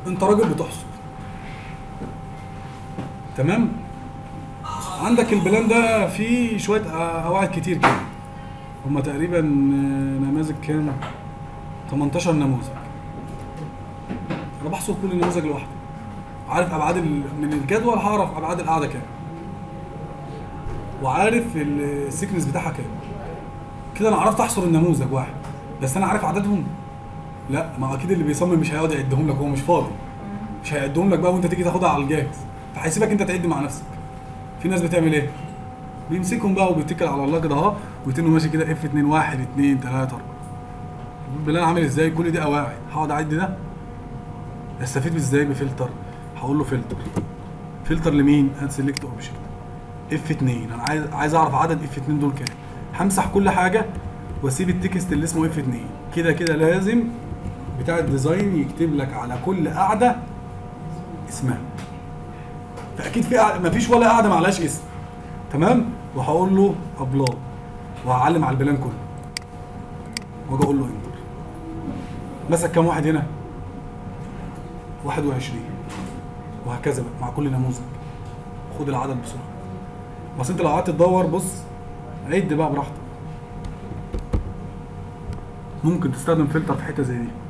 انت راجل بتحصر تمام عندك البلان ده فيه شويه قواعد كتير كده هما تقريبا آه، نماذج كام 18 نموذج انا بحصر كل نموذج لوحده عارف ابعاد ال- من الجدول هعرف ابعاد القاعده كام وعارف ال- السيكنس بتاعها كام كده انا عرفت احصر النموذج واحد بس انا عارف عددهم لا ما اكيد اللي بيصمم مش هيقعد يعدهم لك هو مش فاضي مش هيعدهم لك بقى وانت تيجي تاخدها على الجاهز فهيسيبك انت تعد مع نفسك في ناس بتعمل ايه بيمسكهم بقى وبيتكل على الله كده اهو ويتنوا ماشي كده اف 2 1 2 3 4 البلان عامل ازاي كل دي قواعد هقعد اعد ده استفيد ازاي بفلتر هقول له فلتر فلتر لمين اد سيلكت اوبجكت اف 2 انا عايز عايز اعرف عدد اف 2 دول كام همسح كل حاجه واسيب التكست اللي اسمه اف 2 كده كده لازم بتاع الديزاين يكتب لك على كل قاعده اسمها فاكيد في قاعدة مفيش ولا قاعده معلهاش اسم تمام وهقول له ابلاد وهعلم على البلان كله واجي اقول له انتر مسك كام واحد هنا 21 وهكذا بقى مع كل نموذج خد العدد بسرعه بس انت لو قعدت تدور بص عد بقى براحتك ممكن تستخدم فلتر في حته زي دي